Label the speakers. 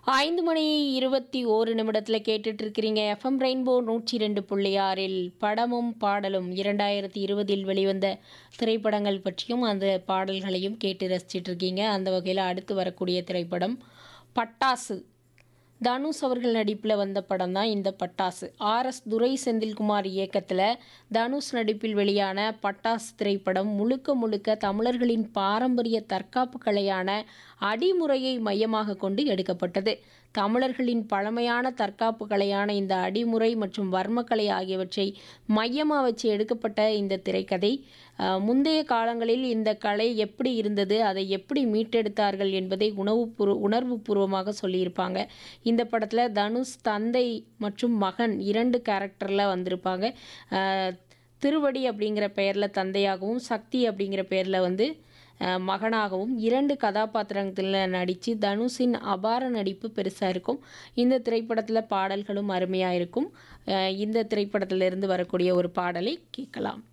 Speaker 1: ஐந்து மணி இருபத்தி ஓரு நிமிடத்தில் கேட்டுட்டு இருக்கிறீங்க எஃப்எம் ரெயின்போ நூற்றி ரெண்டு புள்ளி ஆறில் படமும் பாடலும் இரண்டாயிரத்தி இருபதில் வெளிவந்த திரைப்படங்கள் பற்றியும் அந்த பாடல்களையும் கேட்டு ரசிச்சிட்டு இருக்கீங்க அந்த வகையில் அடுத்து வரக்கூடிய திரைப்படம் பட்டாசு தனுஷ் அவர்கள் நடிப்பில் வந்த படம் தான் இந்த பட்டாசு ஆர் எஸ் துரை செந்தில்குமார் இயக்கத்தில் தனுஷ் நடிப்பில் வெளியான பட்டாசு திரைப்படம் முழுக்க முழுக்க தமிழர்களின் பாரம்பரிய தற்காப்பு கலையான அடிமுறையை மையமாக கொண்டு எடுக்கப்பட்டது தமிழர்களின் பழமையான தற்காப்பு கலையான இந்த அடிமுறை மற்றும் வர்மக்கலை ஆகியவற்றை மையமாக வச்சு எடுக்கப்பட்ட இந்த திரைக்கதை அஹ், முந்தைய காலங்களில் இந்த கலை எப்படி இருந்தது அதை எப்படி மீட்டெடுத்தார்கள் என்பதை உணவு பூர்வ உணர்வு பூர்வமாக சொல்லியிருப்பாங்க இந்த படத்தில் தனுஷ் தந்தை மற்றும் மகன் இரண்டு கேரக்டரில் வந்திருப்பாங்க அஹ், திருவடி அப்படிங்கிற பெயரில் தந்தையாகவும் சக்தி அப்படிங்கிற பெயரில் வந்து அஹ், மகனாகவும் இரண்டு கதாபாத்திரத்தில் நடித்து தனுஷின் அபார நடிப்பு பெருசாக இருக்கும் இந்த திரைப்படத்தில் பாடல்களும் அருமையாக இருக்கும் அஹ், இந்த திரைப்படத்திலிருந்து வரக்கூடிய ஒரு பாடலை கேட்கலாம்